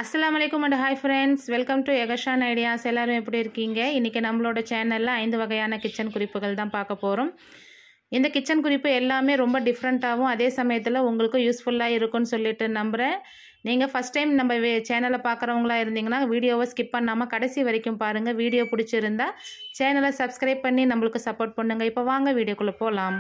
அஸ்ஸலாமு அலைக்கும் and hi friends welcome to எகஷான் ஐடியாஸ் எல்லாரும் எப்படி இருக்கீங்க இன்றைக்கி நம்மளோட சேனலில் ஐந்து வகையான கிச்சன் குறிப்புகள் தான் பார்க்க போகிறோம் இந்த கிச்சன் குறிப்பு எல்லாமே ரொம்ப டிஃப்ரெண்ட்டாகவும் அதே சமயத்தில் உங்களுக்கு யூஸ்ஃபுல்லாக இருக்கும்னு சொல்லிட்டு நம்புகிறேன் நீங்கள் ஃபஸ்ட் டைம் நம்ம சேனலை பார்க்குறவங்களா இருந்தீங்கன்னா வீடியோவை ஸ்கிப் பண்ணாமல் கடைசி வரைக்கும் பாருங்கள் வீடியோ பிடிச்சிருந்தா சேனலை சப்ஸ்கிரைப் பண்ணி நம்மளுக்கு சப்போர்ட் பண்ணுங்கள் இப்போ வாங்க வீடியோக்குள்ளே போகலாம்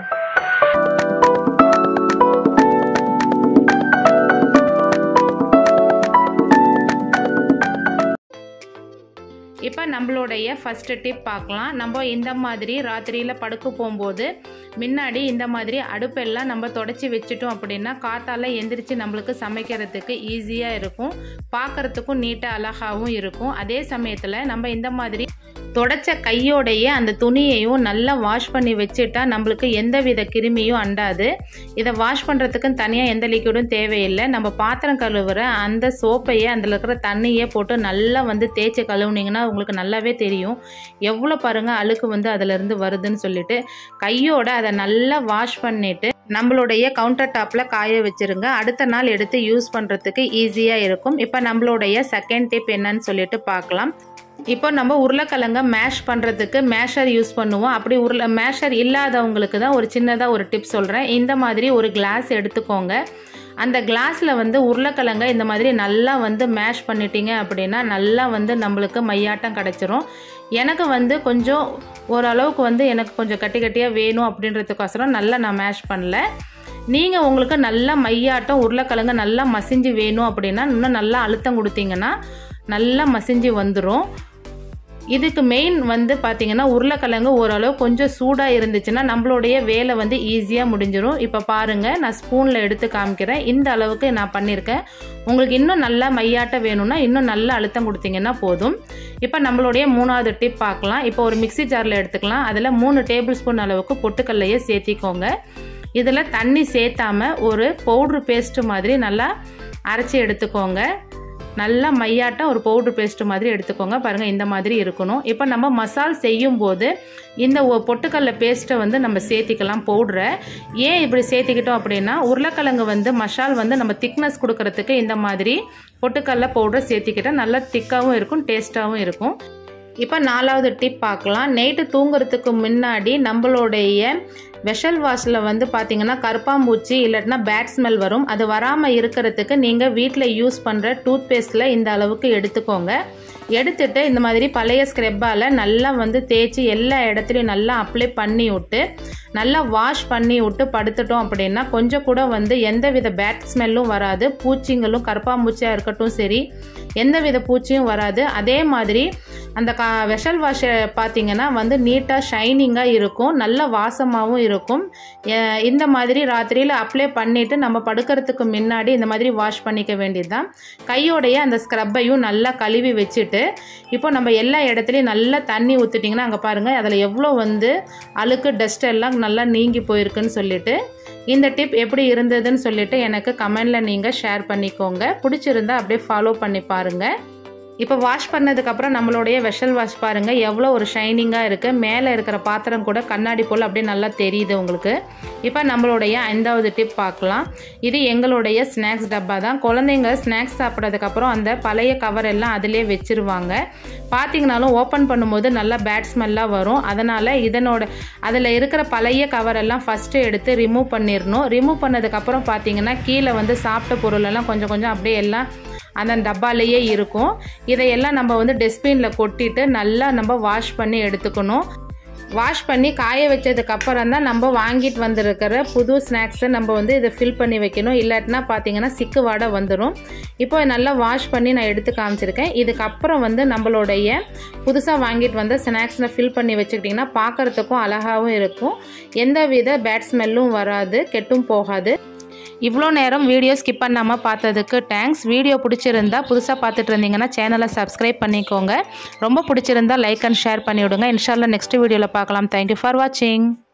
இப்போ நம்மளுடைய ஃபஸ்ட்டு டிப் பார்க்கலாம் நம்ம இந்த மாதிரி ராத்திரியில் படுக்க போகும்போது முன்னாடி இந்த மாதிரி அடுப்பெல்லாம் நம்ம தொடச்சி வச்சுட்டோம் அப்படின்னா காத்தால எந்திரிச்சு நம்மளுக்கு சமைக்கிறதுக்கு ஈஸியாக இருக்கும் பார்க்குறதுக்கும் நீட்டாக அழகாகவும் இருக்கும் அதே சமயத்தில் நம்ம இந்த மாதிரி தொடச்ச கையோடைய அந்த துணியையும் நல்லா வாஷ் பண்ணி வச்சுட்டா நம்மளுக்கு எந்த வித கிருமியும் அண்டாது இதை வாஷ் பண்ணுறதுக்கு தனியாக எந்த லிக்விடும் தேவையில்லை நம்ம பாத்திரம் கழுவுற அந்த சோப்பையே அதில் இருக்கிற தண்ணியே போட்டு நல்லா வந்து தேய்ச்சி கழுவுனீங்கன்னா உங்களுக்கு நல்லாவே தெரியும் எவ்வளோ பாருங்கள் அழுக்கு வந்து அதிலிருந்து வருதுன்னு சொல்லிட்டு கையோட அதை நல்லா வாஷ் பண்ணிவிட்டு நம்மளுடைய கவுண்டர் டாப்பில் காய வச்சுருங்க அடுத்த நாள் எடுத்து யூஸ் பண்ணுறதுக்கு ஈஸியாக இருக்கும் இப்போ நம்மளுடைய செகண்ட் டிப் என்னன்னு சொல்லிட்டு பார்க்கலாம் இப்போ நம்ம உருளைக்கிழங்க மேஷ் பண்ணுறதுக்கு மேஷர் யூஸ் பண்ணுவோம் அப்படி உருளை மேஷர் இல்லாதவங்களுக்கு தான் ஒரு சின்னதாக ஒரு டிப் சொல்கிறேன் இந்த மாதிரி ஒரு கிளாஸ் எடுத்துக்கோங்க அந்த கிளாஸில் வந்து உருளைக்கிழங்க இந்த மாதிரி நல்லா வந்து மேஷ் பண்ணிட்டீங்க அப்படின்னா நல்லா வந்து நம்மளுக்கு மையாட்டம் கிடச்சிரும் எனக்கு வந்து கொஞ்சம் ஓரளவுக்கு வந்து எனக்கு கொஞ்சம் கட்டி கட்டியாக வேணும் அப்படின்றதுக்கோசரம் நல்லா நான் மேஷ் பண்ணல நீங்கள் உங்களுக்கு நல்லா மையாட்டம் உருளைக்கிழங்கு நல்லா மசிஞ்சு வேணும் அப்படின்னா இன்னும் நல்லா அழுத்தம் கொடுத்தீங்கன்னா நல்லா மசிஞ்சு வந்துடும் இதுக்கு மெயின் வந்து பார்த்திங்கன்னா உருளைக்கிழங்கு ஓரளவு கொஞ்சம் சூடாக இருந்துச்சுன்னா நம்மளுடைய வேலை வந்து ஈஸியாக முடிஞ்சிடும் இப்போ பாருங்கள் நான் ஸ்பூனில் எடுத்து காமிக்கிறேன் இந்த அளவுக்கு நான் பண்ணியிருக்கேன் உங்களுக்கு இன்னும் நல்லா மையாட்ட வேணும்னா இன்னும் நல்லா அழுத்தம் கொடுத்தீங்கன்னா போதும் இப்போ நம்மளுடைய மூணாவது டிப் பார்க்கலாம் இப்போ ஒரு மிக்சி ஜாரில் எடுத்துக்கலாம் அதில் மூணு டேபிள் ஸ்பூன் அளவுக்கு பொட்டுக்கல்லையே சேர்த்திக்கோங்க இதில் தண்ணி சேர்த்தாம ஒரு பவுட்ரு பேஸ்ட்டு மாதிரி நல்லா அரைச்சி எடுத்துக்கோங்க நல்லா மையாட்டம் ஒரு பவுட்ரு பேஸ்ட்டு மாதிரி எடுத்துக்கோங்க பாருங்கள் இந்த மாதிரி இருக்கணும் இப்போ நம்ம மசால் செய்யும் போது இந்த பொட்டுக்கடல பேஸ்ட்டை வந்து நம்ம சேர்த்திக்கலாம் பவுட்ரை ஏன் இப்படி சேர்த்திக்கிட்டோம் அப்படின்னா உருளைக்கிழங்கு வந்து மசால் வந்து நம்ம திக்னஸ் கொடுக்கறதுக்கு இந்த மாதிரி பொட்டுக்கடல பவுடரை சேர்த்திக்கிட்டால் நல்லா திக்காகவும் இருக்கும் டேஸ்ட்டாகவும் இருக்கும் இப்போ நாலாவது டிப் பார்க்கலாம் நைட்டு தூங்குறதுக்கு முன்னாடி நம்மளுடைய வெஷல் வாஷில் வந்து பார்த்தீங்கன்னா கருப்பாம்பூச்சி இல்லாட்டினா பேட் ஸ்மெல் வரும் அது வராமல் இருக்கிறதுக்கு நீங்கள் வீட்டில் யூஸ் பண்ணுற டூத் பேஸ்ட்டில் இந்த அளவுக்கு எடுத்துக்கோங்க எடுத்துட்டு இந்த மாதிரி பழைய ஸ்க்ரெப்பால் நல்லா வந்து தேய்ச்சி எல்லா இடத்துலையும் நல்லா அப்ளை பண்ணி விட்டு நல்லா வாஷ் பண்ணி விட்டு படுத்துட்டோம் அப்படின்னா கொஞ்சம் கூட வந்து எந்த வித பேட் ஸ்மெல்லும் வராது பூச்சிங்களும் கருப்பாம்பூச்சியாக இருக்கட்டும் சரி எந்த வித பூச்சியும் வராது அதே மாதிரி அந்த கா வெஷல் வாஷை பார்த்தீங்கன்னா வந்து நீட்டாக ஷைனிங்காக இருக்கும் நல்ல வாசமாகவும் இருக்கும் இந்த மாதிரி ராத்திரியில் அப்ளை பண்ணிவிட்டு நம்ம படுக்கிறதுக்கு முன்னாடி இந்த மாதிரி வாஷ் பண்ணிக்க வேண்டியது தான் கையோடைய அந்த ஸ்க்ரப்பையும் நல்லா கழுவி வச்சுட்டு இப்போ நம்ம எல்லா இடத்துலையும் நல்லா தண்ணி ஊற்றிட்டிங்கன்னா அங்கே பாருங்கள் அதில் எவ்வளோ வந்து அழுக்கு டஸ்ட் எல்லாம் நல்லா நீங்கி போயிருக்குன்னு சொல்லிட்டு இந்த டிப் எப்படி இருந்ததுன்னு சொல்லிட்டு எனக்கு கமெண்டில் நீங்கள் ஷேர் பண்ணிக்கோங்க பிடிச்சிருந்தா அப்படியே ஃபாலோ பண்ணி பாருங்கள் இப்போ வாஷ் பண்ணதுக்கப்புறம் நம்மளுடைய வெஷல் வாஷ் பாருங்கள் எவ்வளோ ஒரு ஷைனிங்காக இருக்குது மேலே இருக்கிற பாத்திரம் கூட கண்ணாடி போல் அப்படியே நல்லா தெரியுது உங்களுக்கு இப்போ நம்மளுடைய ஐந்தாவது டிப் பார்க்கலாம் இது எங்களுடைய ஸ்நாக்ஸ் டப்பா தான் குழந்தைங்க ஸ்நாக்ஸ் சாப்பிட்றதுக்கப்புறம் அந்த பழைய கவர் எல்லாம் அதிலே வச்சுருவாங்க பார்த்தீங்கனாலும் ஓப்பன் பண்ணும்போது நல்லா பேட் ஸ்மெல்லாக வரும் அதனால் இதனோட அதில் இருக்கிற பழைய கவர் எல்லாம் ஃபஸ்ட்டு எடுத்து ரிமூவ் பண்ணிடணும் ரிமூவ் பண்ணதுக்கப்புறம் பார்த்தீங்கன்னா கீழே வந்து சாப்பிட்ட பொருளெல்லாம் கொஞ்சம் கொஞ்சம் அப்படியே எல்லாம் அந்த டப்பாலேயே இருக்கும் இதையெல்லாம் நம்ம வந்து டஸ்ட்பினில் கொட்டிட்டு நல்லா நம்ம வாஷ் பண்ணி எடுத்துக்கணும் வாஷ் பண்ணி காய வச்சதுக்கப்புறம் தான் நம்ம வாங்கிட்டு வந்திருக்கிற புது ஸ்நாக்ஸை நம்ம வந்து இதை ஃபில் பண்ணி வைக்கணும் இல்லாட்டினா பார்த்தீங்கன்னா சிக்கு வாடை வந்துடும் இப்போ நல்லா வாஷ் பண்ணி நான் எடுத்து காமிச்சிருக்கேன் இதுக்கப்புறம் வந்து நம்மளுடைய புதுசாக வாங்கிட்டு வந்த ஸ்நாக்ஸில் ஃபில் பண்ணி வச்சுக்கிட்டிங்கன்னா பார்க்குறதுக்கும் அழகாகவும் இருக்கும் எந்த வித பேட் ஸ்மெல்லும் வராது கெட்டும் போகாது இவ்வளோ நேரம் வீடியோ ஸ்கிப் பண்ணாமல் பார்த்ததுக்கு தேங்க்ஸ் வீடியோ பிடிச்சிருந்தா புதுசாக பார்த்துட்டு இருந்தீங்கன்னா சேனலை சப்ஸ்கிரைப் பண்ணிக்கோங்க ரொம்ப பிடிச்சிருந்தா லைக் அண்ட் ஷேர் பண்ணிவிடுங்க இன்ஷால்லா நெக்ஸ்ட் வீடியோவில் பார்க்கலாம் தேங்க்யூ ஃபார் வாட்சிங்